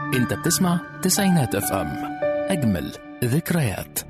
انت بتسمع تسعينات اف ام اجمل ذكريات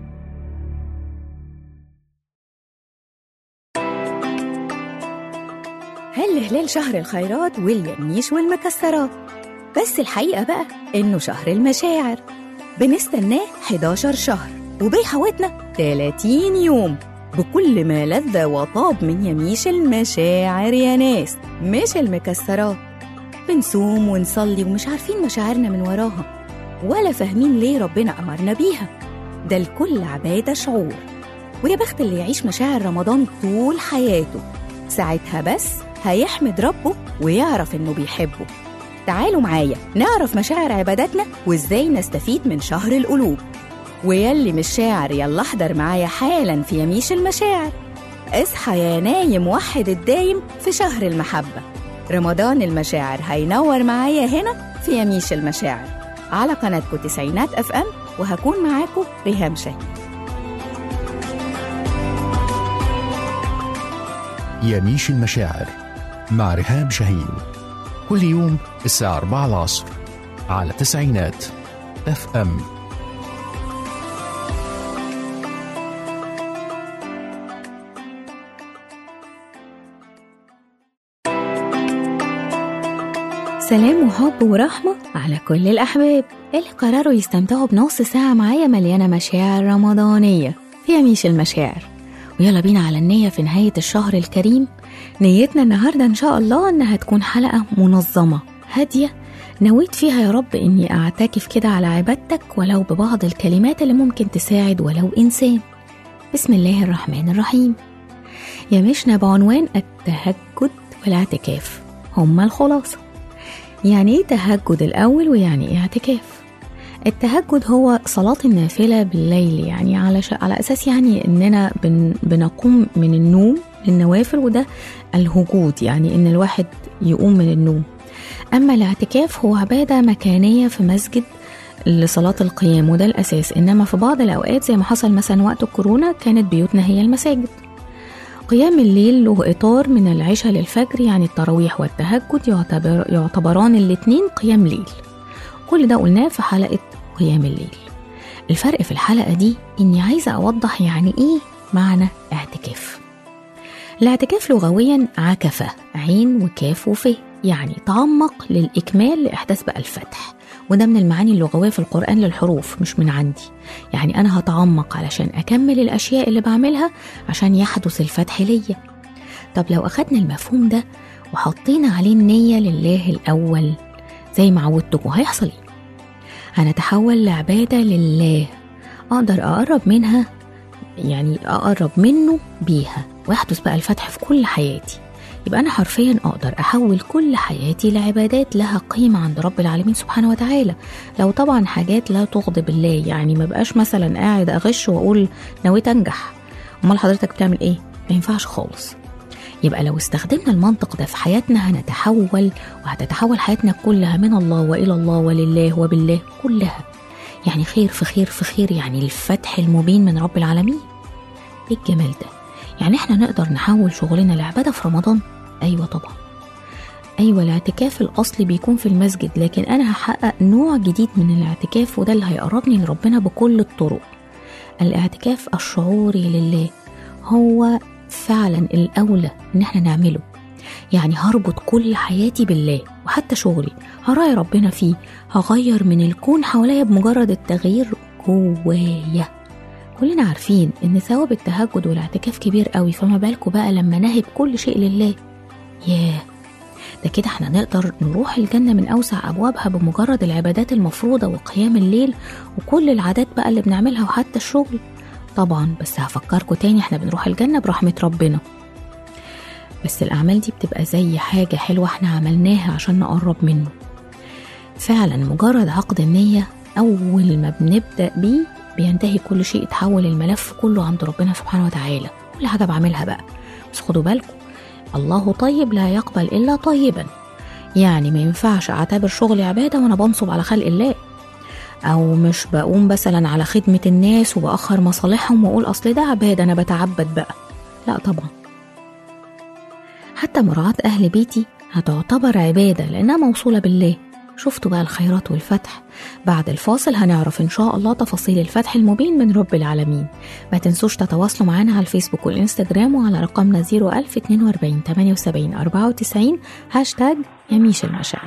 هل هلال شهر الخيرات واليميش والمكسرات بس الحقيقة بقى إنه شهر المشاعر بنستناه 11 شهر وبيحوطنا 30 يوم بكل ما لذ وطاب من يميش المشاعر يا ناس مش المكسرات بنصوم ونصلي ومش عارفين مشاعرنا من وراها ولا فاهمين ليه ربنا أمرنا بيها ده الكل عبادة شعور ويا بخت اللي يعيش مشاعر رمضان طول حياته ساعتها بس هيحمد ربه ويعرف إنه بيحبه تعالوا معايا نعرف مشاعر عباداتنا وإزاي نستفيد من شهر القلوب ويلي مش شاعر يلا احضر معايا حالا في يميش المشاعر اصحى يا نايم وحد الدايم في شهر المحبة رمضان المشاعر هينور معايا هنا في يميش المشاعر على قناتكم تسعينات اف ام وهكون معاكم ريهام شاهين يميش المشاعر مع ريهام شاهين كل يوم الساعة 4 العصر على تسعينات اف ام سلام وحب ورحمة على كل الأحباب اللي قرروا يستمتعوا بنص ساعة معايا مليانة مشاعر رمضانية في يميش المشاعر ويلا بينا على النية في نهاية الشهر الكريم نيتنا النهاردة إن شاء الله إنها تكون حلقة منظمة هادية نويت فيها يا رب إني أعتكف كده على عبادتك ولو ببعض الكلمات اللي ممكن تساعد ولو إنسان بسم الله الرحمن الرحيم يمشنا بعنوان التهجد والاعتكاف هما الخلاصة يعني ايه تهجد الأول ويعني ايه اعتكاف التهجد هو صلاة النافلة بالليل يعني على ش... على أساس يعني إننا بن... بنقوم من النوم للنوافل وده الهجود يعني إن الواحد يقوم من النوم أما الاعتكاف هو عبادة مكانية في مسجد لصلاة القيام وده الأساس إنما في بعض الأوقات زي ما حصل مثلا وقت الكورونا كانت بيوتنا هي المساجد قيام الليل له إطار من العشاء للفجر يعني التراويح والتهجد يعتبر يعتبران الاتنين قيام ليل كل ده قلناه في حلقة قيام الليل الفرق في الحلقة دي إني عايزة أوضح يعني إيه معنى اعتكاف الاعتكاف لغويا عكفة عين وكاف وفه يعني تعمق للإكمال لإحداث بقى الفتح وده من المعاني اللغوية في القرآن للحروف مش من عندي يعني أنا هتعمق علشان أكمل الأشياء اللي بعملها عشان يحدث الفتح ليا طب لو أخدنا المفهوم ده وحطينا عليه النية لله الأول زي ما عودتكم هيحصل إيه؟ هنتحول لعبادة لله أقدر أقرب منها يعني أقرب منه بيها ويحدث بقى الفتح في كل حياتي يبقى أنا حرفيا أقدر أحول كل حياتي لعبادات لها قيمة عند رب العالمين سبحانه وتعالى لو طبعا حاجات لا تغضب الله يعني ما بقاش مثلا قاعد أغش وأقول نويت أنجح أمال حضرتك بتعمل إيه؟ ما ينفعش خالص يبقى لو استخدمنا المنطق ده في حياتنا هنتحول وهتتحول حياتنا كلها من الله وإلى الله ولله وبالله كلها يعني خير في خير في خير يعني الفتح المبين من رب العالمين ايه الجمال ده يعني احنا نقدر نحول شغلنا لعبادة في رمضان ايوه طبعا ايوه الاعتكاف الاصلي بيكون في المسجد لكن انا هحقق نوع جديد من الاعتكاف وده اللي هيقربني لربنا بكل الطرق الاعتكاف الشعوري لله هو فعلا الاولى ان احنا نعمله يعني هربط كل حياتي بالله وحتى شغلي هراعي ربنا فيه هغير من الكون حواليا بمجرد التغيير جوايا كلنا عارفين ان ثواب التهجد والاعتكاف كبير قوي فما بالكوا بقى لما نهب كل شيء لله ياه ده كده احنا نقدر نروح الجنة من أوسع أبوابها بمجرد العبادات المفروضة وقيام الليل وكل العادات بقى اللي بنعملها وحتى الشغل طبعا بس هفكركوا تاني احنا بنروح الجنة برحمة ربنا بس الأعمال دي بتبقى زي حاجة حلوة احنا عملناها عشان نقرب منه فعلا مجرد عقد النية أول ما بنبدأ بيه بينتهي كل شيء يتحول الملف كله عند ربنا سبحانه وتعالى كل حاجة بعملها بقى بس خدوا بالكم الله طيب لا يقبل إلا طيبا يعني ما ينفعش أعتبر شغلي عبادة وأنا بنصب على خلق الله أو مش بقوم مثلا على خدمة الناس وبأخر مصالحهم وأقول أصل ده عبادة أنا بتعبد بقى لا طبعا حتى مراعاة أهل بيتي هتعتبر عبادة لأنها موصولة بالله شفتوا بقى الخيرات والفتح بعد الفاصل هنعرف إن شاء الله تفاصيل الفتح المبين من رب العالمين ما تنسوش تتواصلوا معنا على الفيسبوك والإنستجرام وعلى رقمنا 01042 78 94 هاشتاج يميش المشاعر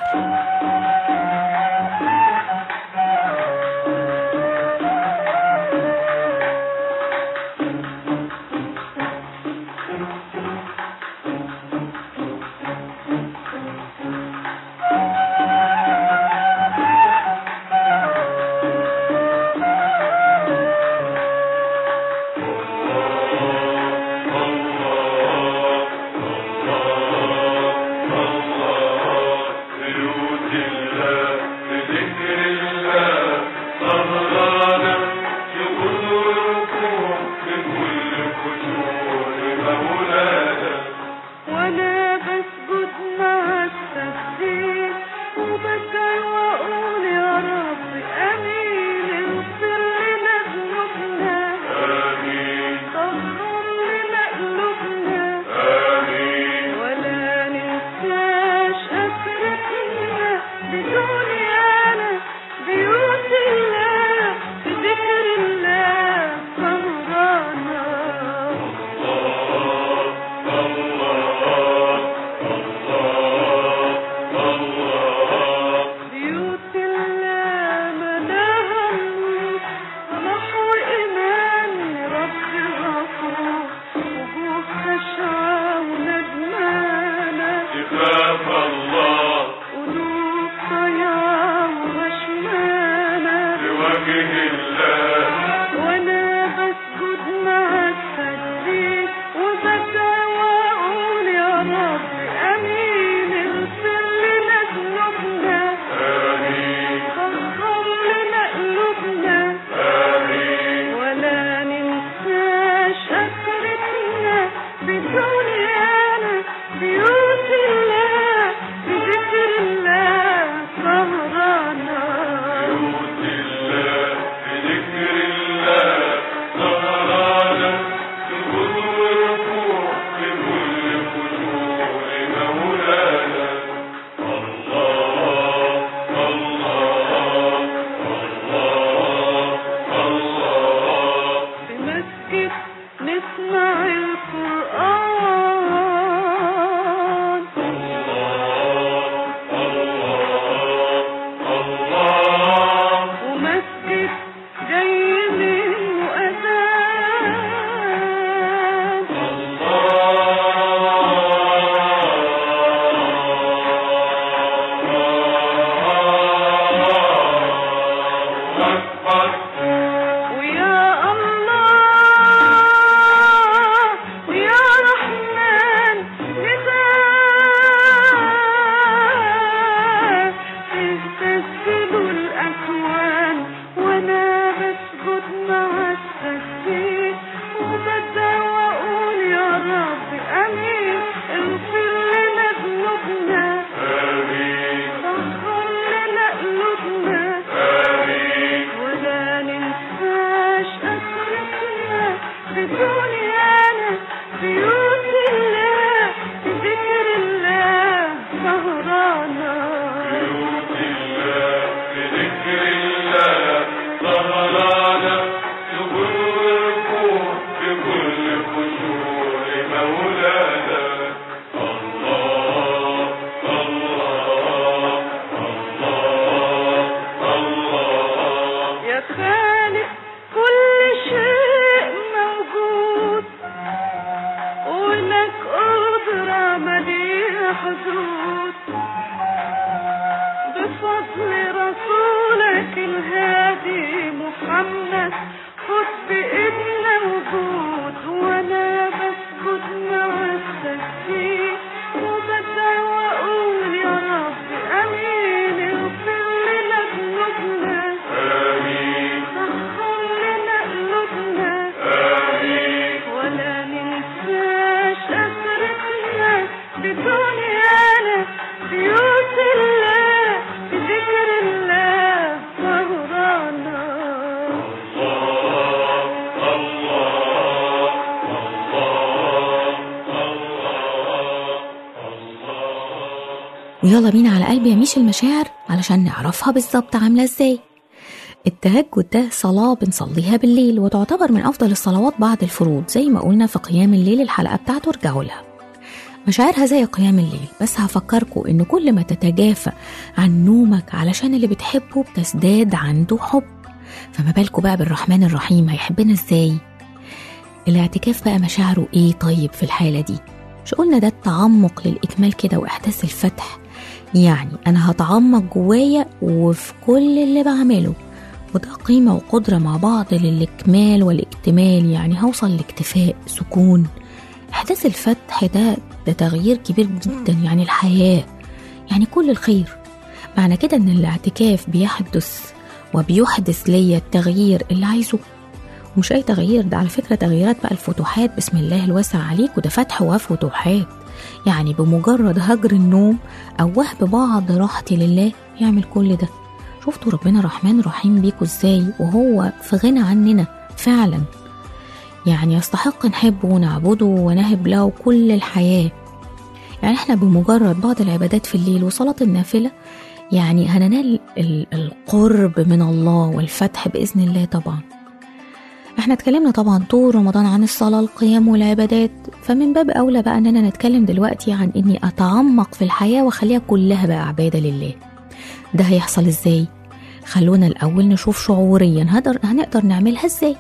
بيوت الله بذكر الله سهرانة في كل ركوع في كل خشوع مولانا وانا بسجد مع التسبيح وبكى واقول يا رب امين اغفر لنا ذنوبنا آمين طهر لنا قلوبنا آمين ولا ننساش اسرتنا بدنيانا بيوت الله بذكر الله سهرانا بيوت الله ملاها النور نحو إيمان رب غفور وجوه خشعة وندمانة يخاف الله قلوب ضياع وغشمانة لوجه الله وأنا بسجد مع التسبيح وبكى وأقول يا رب أمين اغفر لنا ذنوبنا آمين طهر لنا قلوبنا آمين ولا ننساش أسرتنا بدنيانا بيوت الله بذكر الله سهرانا بيوت الله بذكر الله سهرانة في كل ركوع في كل خشوع مولانا الله الله الله الله في مسجد نسمع القرآن ومسجد جاي منه أذان ويا الله يا رحمن نداء تستسجد الأكوان وأنا بسجد مع التسبيح وبدأ وأقول يا رب أمين اغفر لنا ذنوبنا طهر لنا قلوبنا ولا ننساش أسرتنا بدنيانا بيوت الله بذكر الله سهرانا بذكر الله سهرانة في كل ركوع في كل خشوع مولانا الله الله الله الله يا خالق كل شيء موجود ولك قدرة مليئة حدود بفضل رسولك الهادي محمد ويلا بينا على قلب يميش المشاعر علشان نعرفها بالظبط عاملة ازاي التهجد ده صلاة بنصليها بالليل وتعتبر من أفضل الصلوات بعد الفروض زي ما قلنا في قيام الليل الحلقة بتاعته ارجعوا لها مشاعرها زي قيام الليل بس هفكركم إن كل ما تتجافى عن نومك علشان اللي بتحبه بتزداد عنده حب فما بالكوا بقى بالرحمن الرحيم هيحبنا ازاي الاعتكاف بقى مشاعره ايه طيب في الحالة دي مش قلنا ده التعمق للإكمال كده وإحداث الفتح يعني أنا هتعمق جوايا وفي كل اللي بعمله وده قيمة وقدرة مع بعض للإكمال والاكتمال يعني هوصل لاكتفاء سكون إحداث الفتح ده ده تغيير كبير جدا يعني الحياة يعني كل الخير معنى كده إن الاعتكاف بيحدث وبيحدث ليا التغيير اللي عايزه ومش أي تغيير ده على فكرة تغييرات بقى الفتوحات بسم الله الواسع عليك وده فتح وفتوحات يعني بمجرد هجر النوم أو وهب بعض راحتي لله يعمل كل ده شفتوا ربنا رحمن رحيم بيكوا ازاي وهو في غنى عننا فعلا يعني يستحق نحبه ونعبده ونهب له كل الحياة يعني احنا بمجرد بعض العبادات في الليل وصلاة النافلة يعني هننال ال- القرب من الله والفتح بإذن الله طبعا احنا اتكلمنا طبعا طول رمضان عن الصلاة القيام والعبادات فمن باب أولى بقى أننا نتكلم دلوقتي عن إني أتعمق في الحياة وأخليها كلها بقى عبادة لله ده هيحصل إزاي؟ خلونا الأول نشوف شعوريا هنقدر, هنقدر نعملها إزاي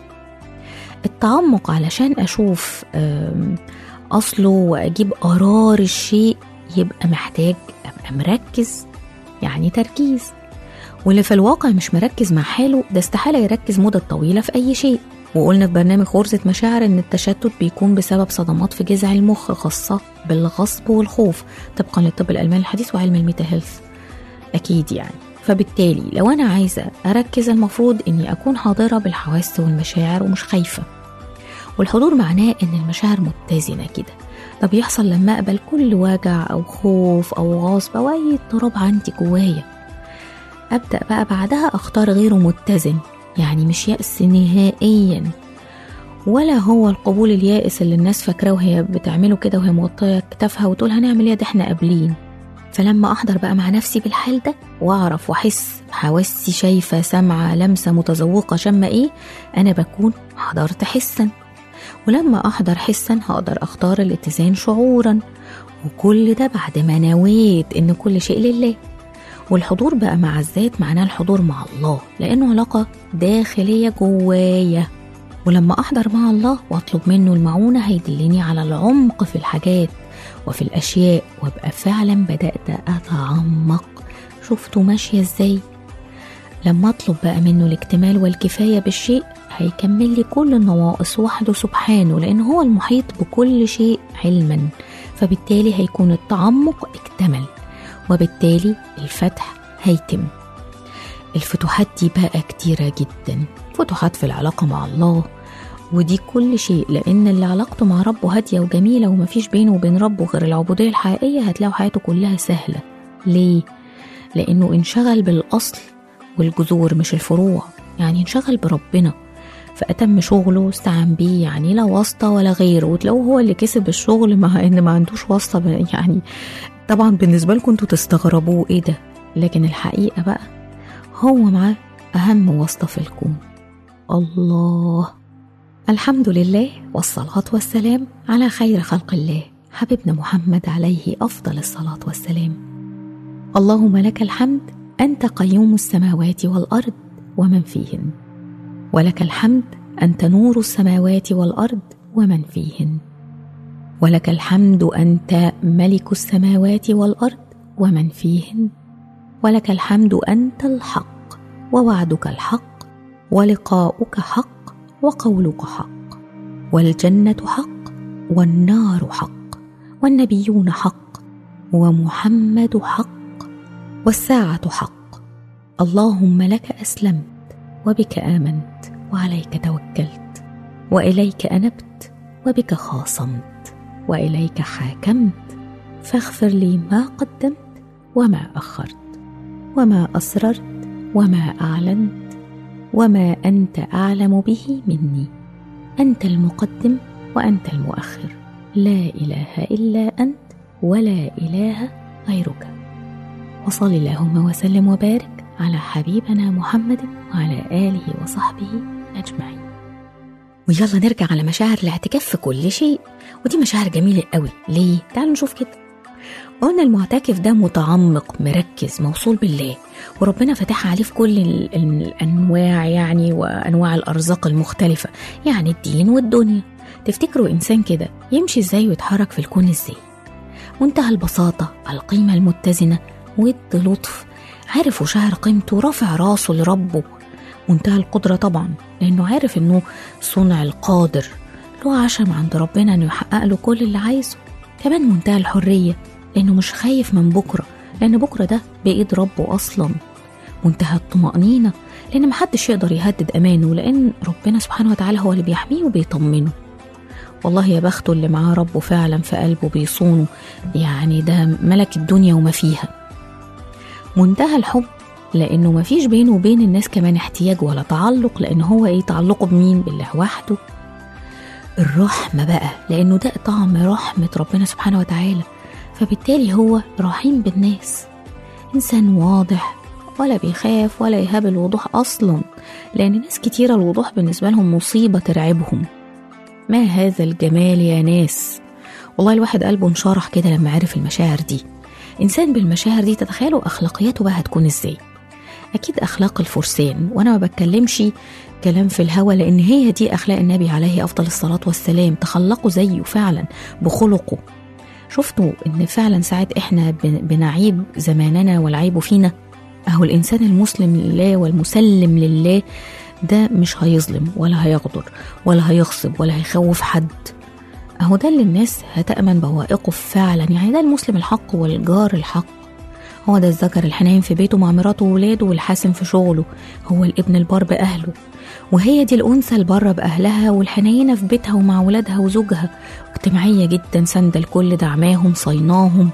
التعمق علشان أشوف آم، أصله وأجيب قرار الشيء يبقى محتاج أبقى مركز يعني تركيز واللي في الواقع مش مركز مع حاله ده استحالة يركز مدة طويلة في أي شيء وقلنا في برنامج غرزة مشاعر إن التشتت بيكون بسبب صدمات في جذع المخ خاصة بالغصب والخوف طبقا للطب الألماني الحديث وعلم الميتا هيلث أكيد يعني فبالتالي لو أنا عايزة أركز المفروض إني أكون حاضرة بالحواس والمشاعر ومش خايفة والحضور معناه إن المشاعر متزنة كده ده بيحصل لما أقبل كل وجع أو خوف أو غصب أو أي اضطراب عندي جوايا أبدأ بقى بعدها أختار غيره متزن يعني مش يأس نهائيا ولا هو القبول اليائس اللي الناس فاكراه وهي بتعمله كده وهي موطية كتافها وتقول هنعمل ايه ده احنا قابلين فلما أحضر بقى مع نفسي بالحال ده وأعرف وأحس حواسي شايفة سامعة لمسة متذوقة شامة إيه أنا بكون حضرت حسا ولما أحضر حسا هقدر أختار الاتزان شعورا وكل ده بعد ما نويت إن كل شيء لله والحضور بقى مع الذات معناه الحضور مع الله لأنه علاقة داخلية جوايا ولما أحضر مع الله وأطلب منه المعونة هيدلني على العمق في الحاجات وفي الأشياء وأبقى فعلا بدأت أتعمق شفتوا ماشية إزاي لما أطلب بقى منه الاكتمال والكفاية بالشيء هيكمل لي كل النواقص وحده سبحانه لأن هو المحيط بكل شيء علما فبالتالي هيكون التعمق اكتمل وبالتالي الفتح هيتم الفتوحات دي بقى كتيرة جدا فتوحات في العلاقة مع الله ودي كل شيء لأن اللي علاقته مع ربه هادية وجميلة ومفيش بينه وبين ربه غير العبودية الحقيقية هتلاقوا حياته كلها سهلة ليه؟ لأنه انشغل بالأصل والجذور مش الفروع يعني انشغل بربنا فأتم شغله واستعان بيه يعني لا واسطة ولا غيره وتلاقوه هو اللي كسب الشغل مع إن ما عندوش واسطة ب- يعني طبعا بالنسبة لكم انتوا تستغربوا ايه ده لكن الحقيقة بقى هو معاه أهم واسطة في الكون الله الحمد لله والصلاة والسلام على خير خلق الله حبيبنا محمد عليه أفضل الصلاة والسلام اللهم لك الحمد أنت قيوم السماوات والأرض ومن فيهن ولك الحمد أنت نور السماوات والأرض ومن فيهن ولك الحمد أنت ملك السماوات والأرض ومن فيهن ولك الحمد أنت الحق ووعدك الحق ولقاؤك حق وقولك حق والجنة حق والنار حق والنبيون حق ومحمد حق والساعة حق اللهم لك أسلمت وبك آمنت وعليك توكلت وإليك أنبت وبك خاصمت وإليك حاكمت فاغفر لي ما قدمت وما أخرت وما أسررت وما أعلنت وما أنت أعلم به مني أنت المقدم وأنت المؤخر لا إله إلا أنت ولا إله غيرك وصل اللهم وسلم وبارك على حبيبنا محمد وعلى آله وصحبه أجمعين ويلا نرجع على مشاعر الاعتكاف في كل شيء ودي مشاعر جميلة قوي ليه؟ تعالوا نشوف كده قلنا المعتكف ده متعمق مركز موصول بالله وربنا فتحها عليه في كل ال- الأنواع يعني وأنواع الأرزاق المختلفة يعني الدين والدنيا تفتكروا إنسان كده يمشي إزاي ويتحرك في الكون إزاي منتهى البساطة القيمة المتزنة ود لطف عارف وشاعر قيمته رافع راسه لربه منتهى القدرة طبعا لأنه عارف إنه صنع القادر له عشم عند ربنا إنه يحقق له كل اللي عايزه كمان منتهى الحرية لأنه مش خايف من بكرة لأن بكرة ده بإيد ربه أصلا منتهى الطمأنينة لأن محدش يقدر يهدد أمانه لأن ربنا سبحانه وتعالى هو اللي بيحميه وبيطمنه والله يا بخته اللي معاه ربه فعلا في قلبه بيصونه يعني ده ملك الدنيا وما فيها منتهى الحب لأنه ما فيش بينه وبين الناس كمان احتياج ولا تعلق لأن هو إيه تعلقه بمين بالله وحده الرحمة بقى لأنه ده طعم رحمة ربنا سبحانه وتعالى فبالتالي هو رحيم بالناس إنسان واضح ولا بيخاف ولا يهاب الوضوح أصلا لأن ناس كتيرة الوضوح بالنسبة لهم مصيبة ترعبهم ما هذا الجمال يا ناس والله الواحد قلبه انشرح كده لما عرف المشاعر دي إنسان بالمشاعر دي تتخيلوا أخلاقياته بقى هتكون إزاي أكيد أخلاق الفرسان وأنا ما بتكلمش كلام في الهوى لأن هي دي أخلاق النبي عليه أفضل الصلاة والسلام تخلقوا زيه فعلا بخلقه شفتوا إن فعلا ساعات إحنا بن- بنعيب زماننا والعيب فينا أهو الإنسان المسلم لله والمسلم لله ده مش هيظلم ولا هيغدر ولا هيغصب ولا هيخوف حد أهو ده اللي الناس هتأمن بوائقه فعلا يعني ده المسلم الحق والجار الحق هو ده الذكر الحنين في بيته مع مراته وولاده والحاسم في شغله هو الابن البار بأهله وهي دي الأنثى البارة بأهلها والحنينة في بيتها ومع ولادها وزوجها اجتماعية جدا ساندة الكل دعماهم صيناهم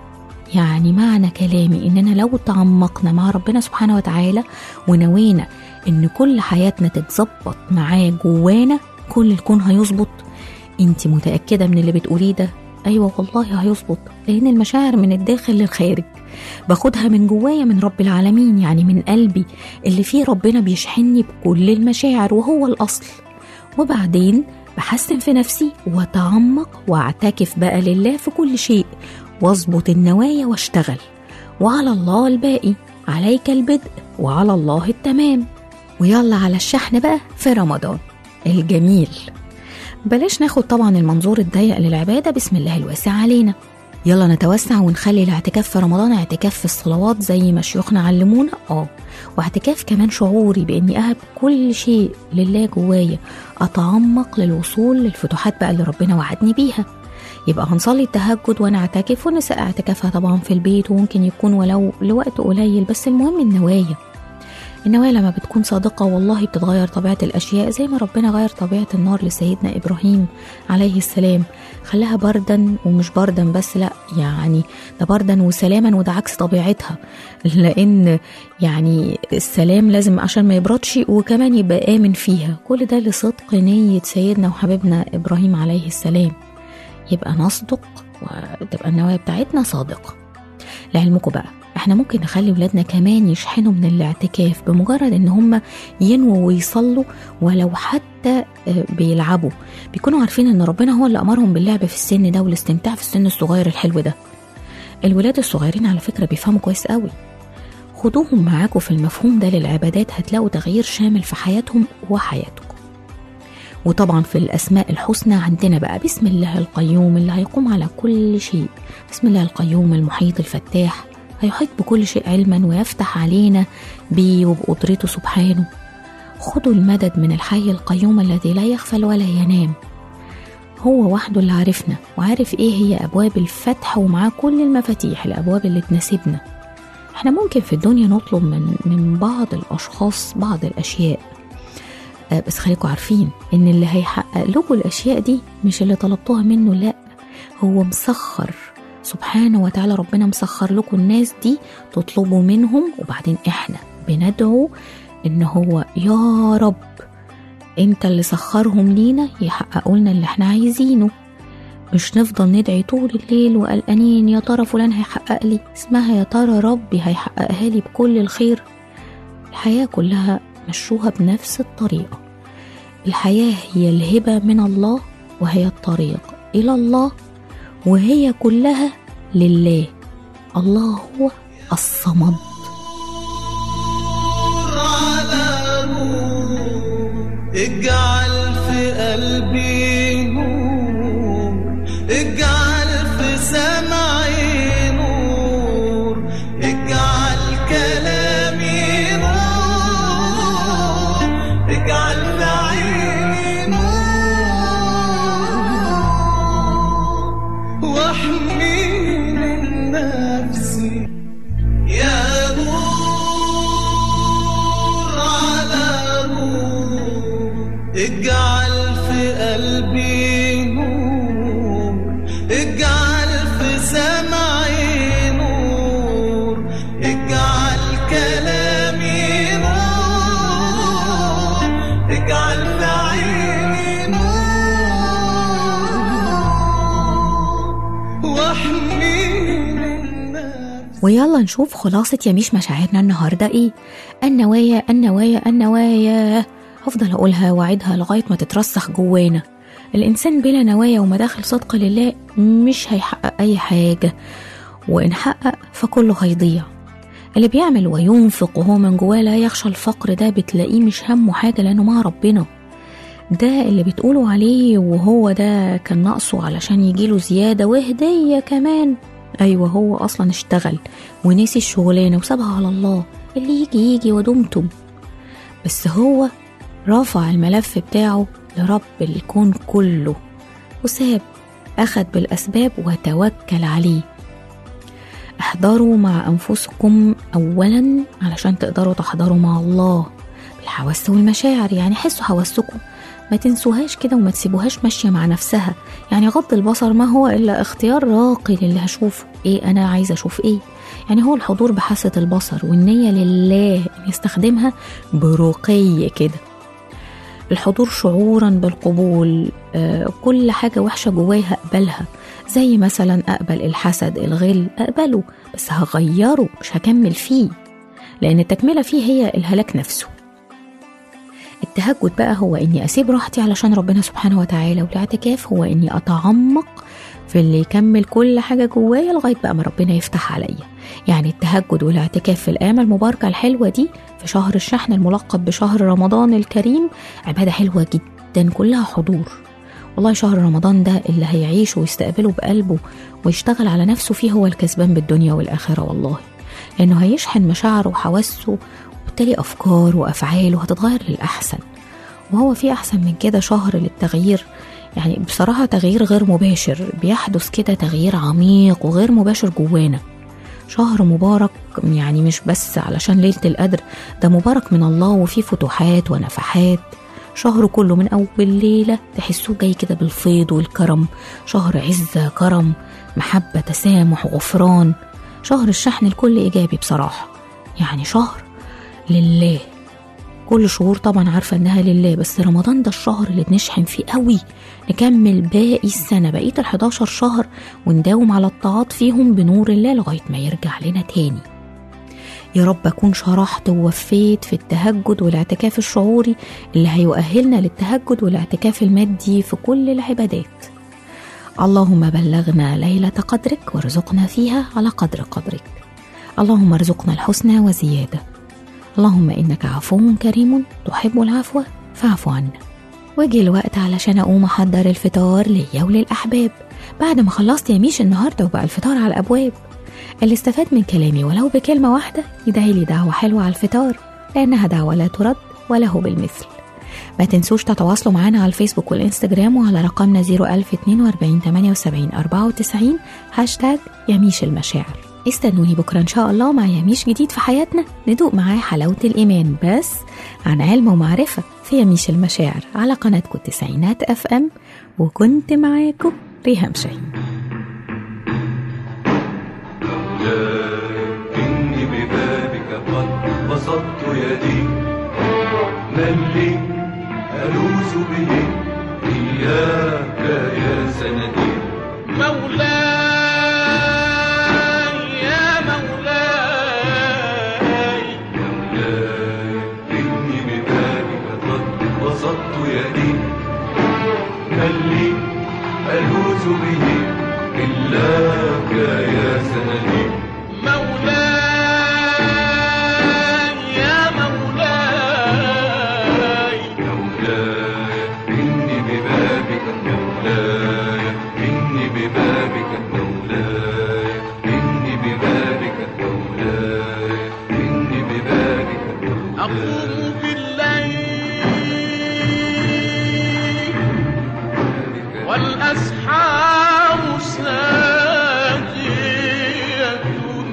يعني معنى كلامي إننا لو تعمقنا مع ربنا سبحانه وتعالى ونوينا إن كل حياتنا تتظبط معاه جوانا كل الكون هيظبط انت متأكدة من اللي بتقوليه ده أيوة والله هيظبط لأن المشاعر من الداخل للخارج باخدها من جوايا من رب العالمين يعني من قلبي اللي فيه ربنا بيشحنني بكل المشاعر وهو الأصل وبعدين بحسن في نفسي واتعمق واعتكف بقى لله في كل شيء واظبط النوايا واشتغل وعلى الله الباقي عليك البدء وعلى الله التمام ويلا على الشحن بقى في رمضان الجميل بلاش ناخد طبعا المنظور الضيق للعبادة بسم الله الواسع علينا يلا نتوسع ونخلي الاعتكاف في رمضان اعتكاف في الصلوات زي ما شيوخنا علمونا اه واعتكاف كمان شعوري باني اهب كل شيء لله جوايا اتعمق للوصول للفتوحات بقى اللي ربنا وعدني بيها يبقى هنصلي التهجد وانا اعتكف والنساء اعتكافها طبعا في البيت وممكن يكون ولو لوقت قليل بس المهم النوايا النوايا لما بتكون صادقة والله بتتغير طبيعة الأشياء زي ما ربنا غير طبيعة النار لسيدنا إبراهيم عليه السلام خلاها بردا ومش بردا بس لا يعني ده بردا وسلاما وده عكس طبيعتها لأن يعني السلام لازم عشان ما يبردش وكمان يبقى آمن فيها كل ده لصدق نية سيدنا وحبيبنا إبراهيم عليه السلام يبقى نصدق وتبقى النوايا بتاعتنا صادقة لعلمكم بقى احنا ممكن نخلي ولادنا كمان يشحنوا من الاعتكاف بمجرد ان هم ينووا ويصلوا ولو حتى آه، بيلعبوا بيكونوا عارفين ان ربنا هو اللي امرهم باللعب في السن ده والاستمتاع في السن الصغير الحلو ده الولاد الصغيرين على فكرة بيفهموا كويس قوي خدوهم معاكم في المفهوم ده للعبادات هتلاقوا تغيير شامل في حياتهم وحياتكم وطبعا في الأسماء الحسنى عندنا بقى بسم الله القيوم اللي هيقوم على كل شيء بسم الله القيوم المحيط الفتاح هيحيط بكل شيء علما ويفتح علينا بيه وبقدرته سبحانه خدوا المدد من الحي القيوم الذي لا يغفل ولا ينام هو وحده اللي عارفنا وعارف ايه هي ابواب الفتح ومعاه كل المفاتيح الابواب اللي تناسبنا احنا ممكن في الدنيا نطلب من من بعض الاشخاص بعض الاشياء آه، بس خليكم عارفين ان اللي هيحقق لكم الاشياء دي مش اللي طلبتوها منه لا هو مسخر سبحانه وتعالى ربنا مسخر لكم الناس دي تطلبوا منهم وبعدين احنا بندعو ان هو يا رب انت اللي سخرهم لينا يحققوا لنا اللي احنا عايزينه مش نفضل ندعي طول الليل وقلقانين يا ترى فلان هيحقق لي اسمها يا ترى ربي هيحققها لي بكل الخير الحياة كلها مشوها بنفس الطريقة الحياة هي الهبة من الله وهي الطريق إلى الله وهي كلها لله الله هو الصمد على نور اجعل في قلبي نور اجعل في سمعي نور اجعل كلامي نور اجعل في عيني نور واحمي من نفسي يا نور على نور اجعل في قلبي نور اجعل في سمعي نور اجعل كلامي نور اجعل في عيني نور واحمي من نفسي ويلا نشوف خلاصة يميش مشاعرنا النهاردة ايه النوايا النوايا النوايا هفضل اقولها واعدها لغاية ما تترسخ جوانا الانسان بلا نوايا ومداخل صدق لله مش هيحقق اي حاجة وان حقق فكله هيضيع اللي بيعمل وينفق وهو من جواه لا يخشى الفقر ده بتلاقيه مش همه حاجة لأنه مع ربنا ده اللي بتقولوا عليه وهو ده كان ناقصه علشان يجيله زيادة وهدية كمان أيوة هو أصلا اشتغل ونسي الشغلانة وسابها على الله اللي يجي يجي ودمتم بس هو رفع الملف بتاعه لرب الكون كله وساب أخد بالأسباب وتوكل عليه احضروا مع أنفسكم أولا علشان تقدروا تحضروا مع الله بالحواس والمشاعر يعني حسوا حواسكم ما تنسوهاش كده وما تسيبوهاش ماشية مع نفسها يعني غض البصر ما هو إلا اختيار راقي للي هشوفه إيه أنا عايزة أشوف إيه يعني هو الحضور بحاسة البصر والنية لله إن يستخدمها برقي كده الحضور شعورا بالقبول آه كل حاجة وحشة جوايا هقبلها زي مثلا أقبل الحسد الغل أقبله بس هغيره مش هكمل فيه لأن التكملة فيه هي الهلاك نفسه التهجد بقى هو إني أسيب راحتي علشان ربنا سبحانه وتعالى والاعتكاف هو إني أتعمق في اللي يكمل كل حاجة جوايا لغاية بقى ما ربنا يفتح عليا يعني التهجد والاعتكاف في الأيام المباركة الحلوة دي في شهر الشحن الملقب بشهر رمضان الكريم عبادة حلوة جدا كلها حضور والله شهر رمضان ده اللي هيعيش ويستقبله بقلبه ويشتغل على نفسه فيه هو الكسبان بالدنيا والآخرة والله لأنه هيشحن مشاعره وحواسه وبالتالي أفكاره وأفعاله هتتغير للأحسن وهو في أحسن من كده شهر للتغيير يعني بصراحة تغيير غير مباشر بيحدث كده تغيير عميق وغير مباشر جوانا شهر مبارك يعني مش بس علشان ليلة القدر ده مبارك من الله وفيه فتوحات ونفحات شهر كله من أول ليلة تحسوه جاي كده بالفيض والكرم شهر عزة كرم محبة تسامح غفران شهر الشحن الكل إيجابي بصراحة يعني شهر لله كل شهور طبعا عارفة إنها لله بس رمضان ده الشهر اللي بنشحن فيه قوي نكمل باقي السنة بقية ال 11 شهر ونداوم على الطاعات فيهم بنور الله لغاية ما يرجع لنا تاني يا رب أكون شرحت ووفيت في التهجد والاعتكاف الشعوري اللي هيؤهلنا للتهجد والاعتكاف المادي في كل العبادات اللهم بلغنا ليلة قدرك وارزقنا فيها على قدر قدرك اللهم ارزقنا الحسنى وزيادة اللهم إنك عفو كريم تحب العفو فاعف عنا وجه الوقت علشان أقوم أحضر الفطار ليا وللأحباب بعد ما خلصت يميش النهاردة وبقى الفطار على الأبواب اللي استفاد من كلامي ولو بكلمة واحدة يدعي لي دعوة حلوة على الفطار لأنها دعوة لا ترد وله بالمثل ما تنسوش تتواصلوا معنا على الفيسبوك والإنستجرام وعلى رقمنا 01042 78 94 هاشتاج يميش المشاعر استنوني بكرة إن شاء الله مع يميش جديد في حياتنا ندوق معاه حلاوة الإيمان بس عن علم ومعرفة في يميش المشاعر على قناتكم التسعينات أف أم وكنت معاكم ريهام شاهين إني ببابك قد بسطت يدي من لي ألوذ به إياك يا سندي ألوذ به إلاك يا سندي مولاي يا مولاي مولاي إني ببابك مولاي إني ببابك مولاي إني ببابك مولاي إني ببابك مولاي أقوم بالليل والأسحار ساجية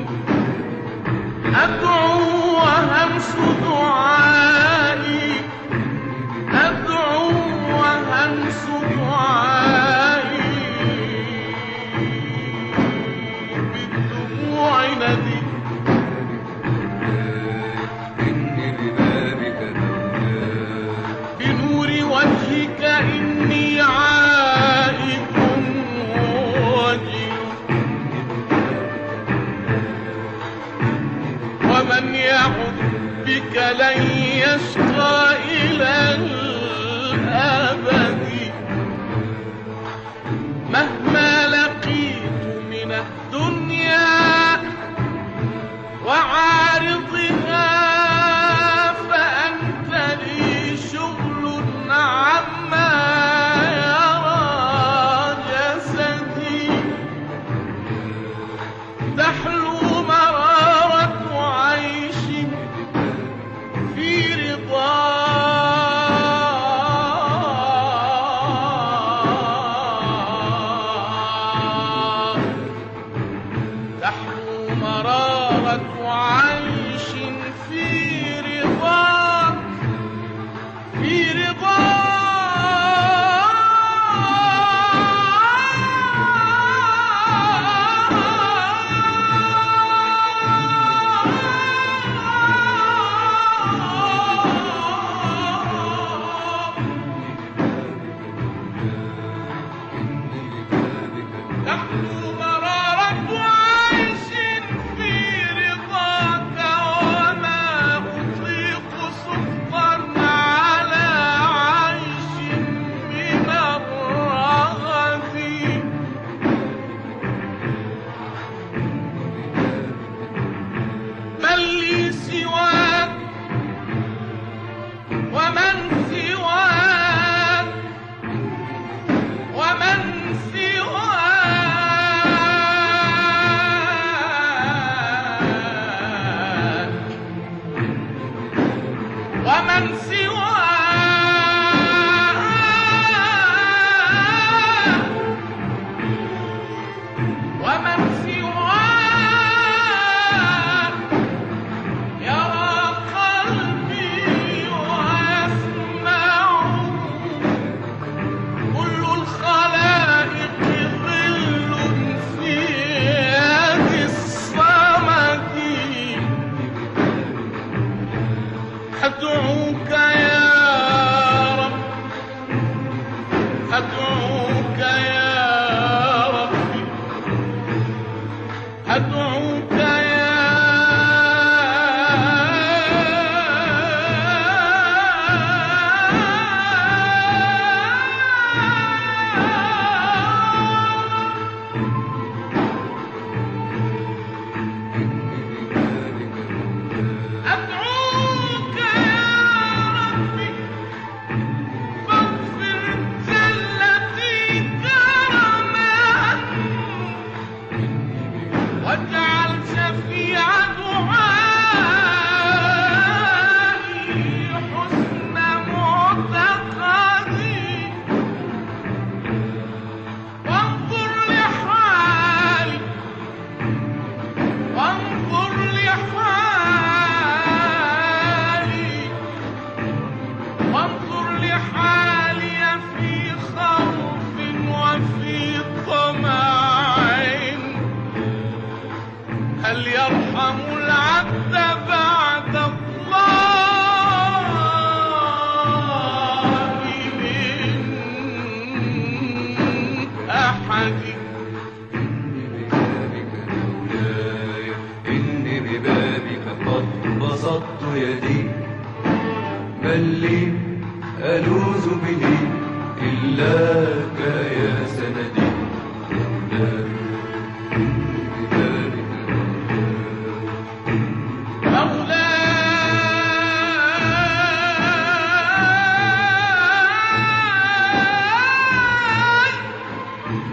أدعو وهمس دعائي أدعو وهمس دعائي بالدموع ندي إني ببابك مولاي بنور وجهك إني عائد وجل ومن يعد بك لن يشقى إلى الأبد مهما لقيت من الدنيا وعارضها فأنت لي شغل عما يرى جسدي تحلو مرارة عيش في رضا تحلو مرارة عيش في رضا في رضا تحلو مرارة عيش في رضاك وما أطيق سخطا على عيش من الرغد من لي سواك ومن سواك ومن سواك ومن سواك ومن سواك يرى قلبي ويسمع كل الخلائق ظل في يد الصمد أدعوك يا رب أدعوك يا ربي أدعوك يا أدعوك يا ربي فاغفر زلتي كرما واجعل شفيع دعائي حسن معتقدي وانظر لحالي وانظر لحالي وانظر لحالي في خوف وفي طمع هل يرحم العبد بعد الله من أحد مولاي إني ببابك قد بسطت يدي من لي ألوذ به إلاك يا سندي مولاي إني ببابك مولاي مولاي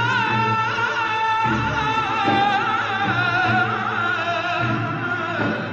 مولاي